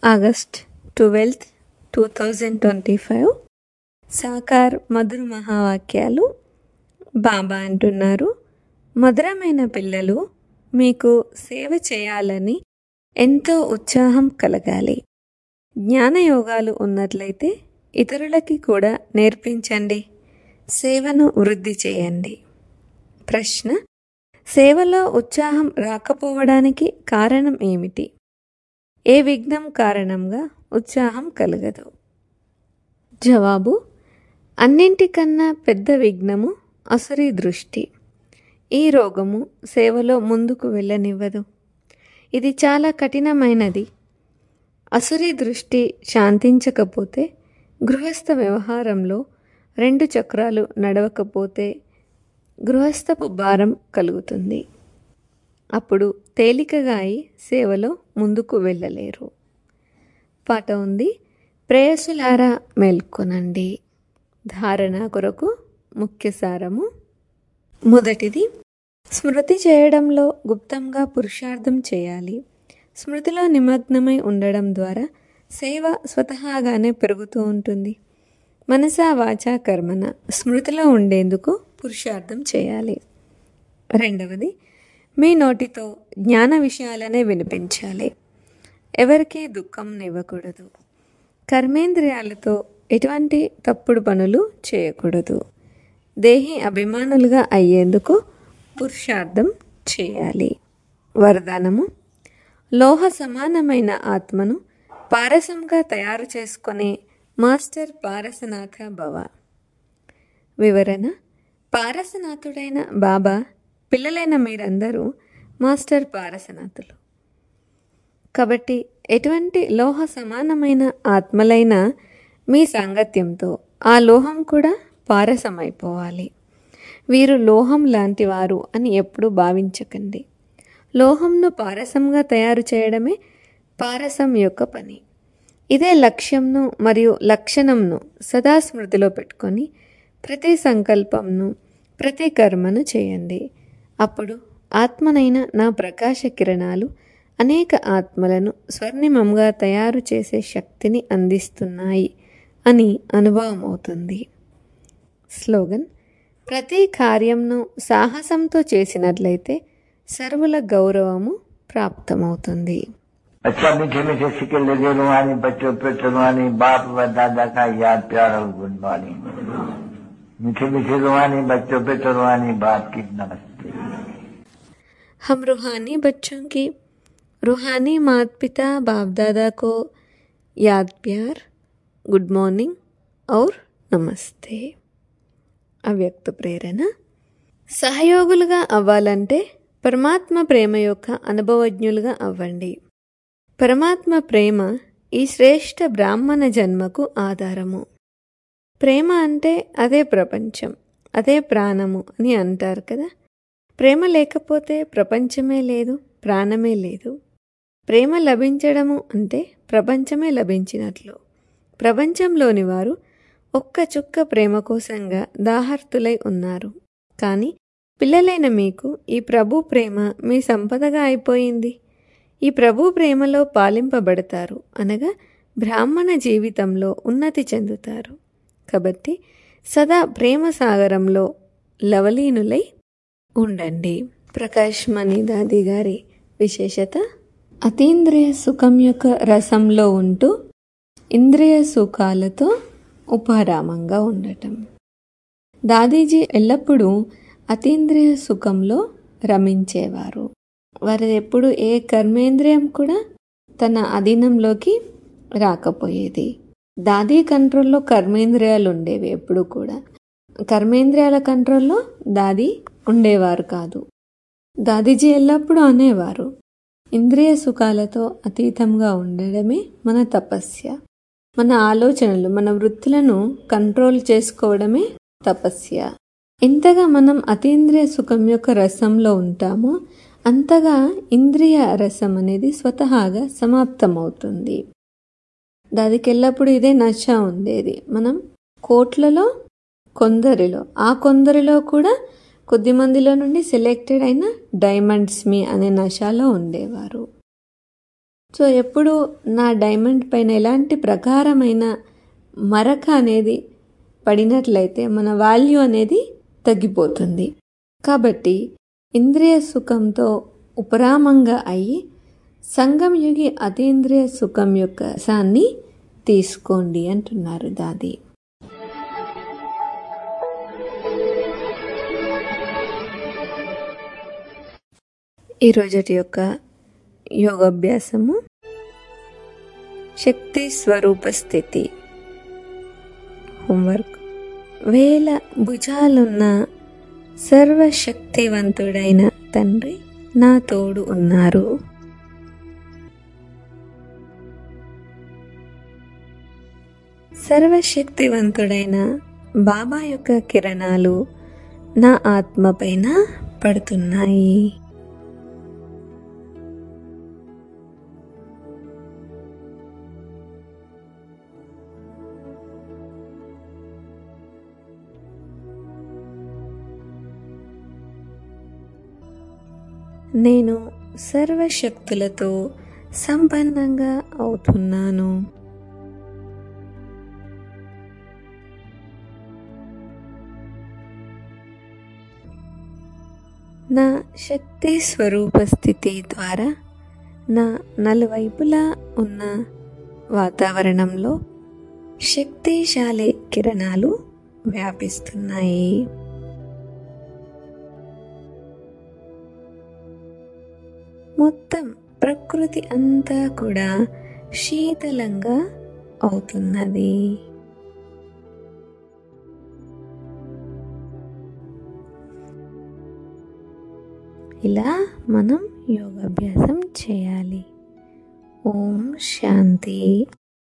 August twelfth two thousand twenty five సాకార్ మధుర మహావాక్యాలు బాబా అంటున్నారు మధురమైన పిల్లలు మీకు సేవ చేయాలని ఎంతో ఉత్సాహం కలగాలి జ్ఞానయోగాలు ఉన్నట్లయితే ఇతరులకి కూడా నేర్పించండి సేవను వృద్ధి చేయండి ప్రశ్న సేవలో ఉత్సాహం రాకపోవడానికి కారణం ఏమిటి ఏ విఘ్నం కారణంగా ఉత్సాహం కలగదు జవాబు అన్నింటికన్నా పెద్ద విఘ్నము అసురి దృష్టి ఈ రోగము సేవలో ముందుకు వెళ్ళనివ్వదు ఇది చాలా కఠినమైనది అసురి దృష్టి శాంతించకపోతే గృహస్థ వ్యవహారంలో రెండు చక్రాలు నడవకపోతే గృహస్థపు భారం కలుగుతుంది అప్పుడు తేలికగా అయి సేవలో ముందుకు వెళ్ళలేరు పాట ఉంది ప్రేయసులారా మేల్కొనండి ధారణ కొరకు ముఖ్య సారము మొదటిది స్మృతి చేయడంలో గుప్తంగా పురుషార్థం చేయాలి స్మృతిలో నిమగ్నమై ఉండడం ద్వారా సేవ స్వతహాగానే పెరుగుతూ ఉంటుంది మనసా వాచా కర్మన స్మృతిలో ఉండేందుకు పురుషార్థం చేయాలి రెండవది మీ నోటితో జ్ఞాన విషయాలనే వినిపించాలి ఎవరికీ దుఃఖం ఇవ్వకూడదు కర్మేంద్రియాలతో ఎటువంటి తప్పుడు పనులు చేయకూడదు దేహి అభిమానులుగా అయ్యేందుకు పురుషార్థం చేయాలి వరదానము లోహ సమానమైన ఆత్మను పారసంగా తయారు చేసుకునే మాస్టర్ పారసనాథ భవ వివరణ పారసనాథుడైన బాబా పిల్లలైన మీరందరూ మాస్టర్ పారసనాథులు కాబట్టి ఎటువంటి లోహ సమానమైన ఆత్మలైన మీ సాంగత్యంతో ఆ లోహం కూడా పారసమైపోవాలి వీరు లోహం లాంటి వారు అని ఎప్పుడూ భావించకండి లోహంను పారసంగా తయారు చేయడమే పారసం యొక్క పని ఇదే లక్ష్యంను మరియు లక్షణంను సదా స్మృతిలో పెట్టుకొని ప్రతి సంకల్పంను ప్రతి కర్మను చేయండి అప్పుడు ఆత్మనైన నా ప్రకాశ కిరణాలు అనేక ఆత్మలను స్వర్ణిమంగా తయారు చేసే శక్తిని అందిస్తున్నాయి అని అనుభవం అవుతుంది స్లోగన్ ప్రతి కార్యంను సాహసంతో చేసినట్లయితే సర్వుల గౌరవము ప్రాప్తమవుతుంది अच्छा मीठे मीठे सिक्के लगे रुहानी बच्चों पे रुहानी बाप व दादा का याद प्यार और गुड मॉर्निंग मीठे मीठे रुहानी बच्चों पे रुहानी बाप की नमस्ते हम रूहानी बच्चों की रूहानी माता पिता बाप दादा को याद प्यार गुड मॉर्निंग और నమస్తే అవ్యక్త ప్రేరణ సహయోగులుగా అవ్వాలంటే పరమాత్మ ప్రేమ యొక్క అనుభవజ్ఞులుగా అవ్వండి పరమాత్మ ప్రేమ ఈ శ్రేష్ఠ బ్రాహ్మణ జన్మకు ఆధారము ప్రేమ అంటే అదే ప్రపంచం అదే ప్రాణము అని అంటారు కదా ప్రేమ లేకపోతే ప్రపంచమే లేదు ప్రాణమే లేదు ప్రేమ లభించడము అంటే ప్రపంచమే లభించినట్లు ప్రపంచంలోని వారు ఒక్క చుక్క ప్రేమ కోసంగా దాహార్తులై ఉన్నారు కానీ పిల్లలైన మీకు ఈ ప్రభు ప్రేమ మీ సంపదగా అయిపోయింది ఈ ప్రభు ప్రేమలో పాలింపబడతారు అనగా బ్రాహ్మణ జీవితంలో ఉన్నతి చెందుతారు కాబట్టి సదా ప్రేమ సాగరంలో లవలీనులై ఉండండి ప్రకాష్ మణిదాది గారి విశేషత అతీంద్రియ సుఖం యొక్క రసంలో ఉంటూ ఇంద్రియ సుఖాలతో ఉపారామంగా ఉండటం దాదీజీ ఎల్లప్పుడూ అతీంద్రియ సుఖంలో రమించేవారు వారు ఎప్పుడు ఏ కర్మేంద్రియం కూడా తన అధీనంలోకి రాకపోయేది దాదీ కంట్రోల్లో కర్మేంద్రియాలు ఉండేవి ఎప్పుడు కూడా కర్మేంద్రియాల కంట్రోల్లో దాది ఉండేవారు కాదు దాదీజీ ఎల్లప్పుడూ అనేవారు ఇంద్రియ సుఖాలతో అతీతంగా ఉండడమే మన తపస్య మన ఆలోచనలు మన వృత్తులను కంట్రోల్ చేసుకోవడమే తపస్య ఎంతగా మనం అతీంద్రియ సుఖం యొక్క రసంలో ఉంటామో అంతగా ఇంద్రియ రసం అనేది స్వతహాగా సమాప్తమవుతుంది దానికి ఎల్లప్పుడూ ఇదే నశ ఉండేది మనం కోట్లలో కొందరిలో ఆ కొందరిలో కూడా కొద్ది మందిలో నుండి సెలెక్టెడ్ అయిన డైమండ్స్ మీ అనే నశాలో ఉండేవారు సో ఎప్పుడు నా డైమండ్ పైన ఎలాంటి ప్రకారమైన మరక అనేది పడినట్లయితే మన వాల్యూ అనేది తగ్గిపోతుంది కాబట్టి ఇంద్రియ సుఖంతో ఉపరామంగా అయ్యి సంగంయుగి అతీంద్రియ సుఖం యొక్క సాన్ని తీసుకోండి అంటున్నారు దాది ఈరోజటి యొక్క యోగాభ్యాసము శక్తి స్వరూప స్థితి హోంవర్క్ వేల భుజాలున్న సర్వశక్తివంతుడైన తండ్రి నా తోడు ఉన్నారు సర్వశక్తివంతుడైన బాబా యొక్క కిరణాలు నా ఆత్మ పైన పడుతున్నాయి నేను సర్వశక్తులతో సంపన్నంగా అవుతున్నాను నా శక్తి స్వరూప స్థితి ద్వారా నా నలువైపులా ఉన్న వాతావరణంలో శక్తిశాలి కిరణాలు వ్యాపిస్తున్నాయి మొత్తం ప్రకృతి అంతా కూడా శీతలంగా అవుతున్నది ఇలా మనం యోగాభ్యాసం చేయాలి ఓం శాంతి